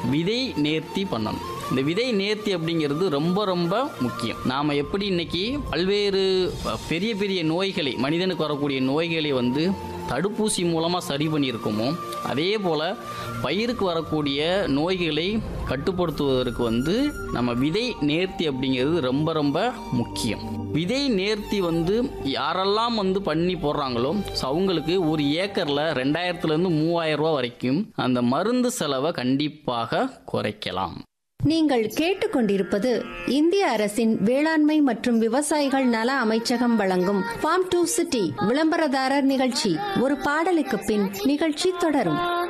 விதை நேர்த்தி பண்ணணும் இந்த விதை நேர்த்தி அப்படிங்கிறது ரொம்ப ரொம்ப முக்கியம் நாம் எப்படி இன்னைக்கு பல்வேறு அஹ், பெரிய பெரிய நோய்களை மனிதனுக்கு வரக்கூடிய நோய்களை வந்து தடுப்பூசி மூலமாக சரி பண்ணியிருக்கோமோ அதே போல் பயிருக்கு வரக்கூடிய நோய்களை கட்டுப்படுத்துவதற்கு வந்து நம்ம விதை நேர்த்தி அப்படிங்கிறது ரொம்ப ரொம்ப முக்கியம் விதை நேர்த்தி வந்து யாரெல்லாம் வந்து பண்ணி போடுறாங்களோ ஸோ அவங்களுக்கு ஒரு ஏக்கரில் ரெண்டாயிரத்துலேருந்து மூவாயிரம் ரூபா வரைக்கும் அந்த மருந்து செலவை கண்டிப்பாக குறைக்கலாம் நீங்கள் கேட்டுக்கொண்டிருப்பது இந்திய அரசின் வேளாண்மை மற்றும் விவசாயிகள் நல அமைச்சகம் வழங்கும் ஃபார்ம் டு சிட்டி விளம்பரதாரர் நிகழ்ச்சி ஒரு பாடலுக்கு பின் நிகழ்ச்சி தொடரும்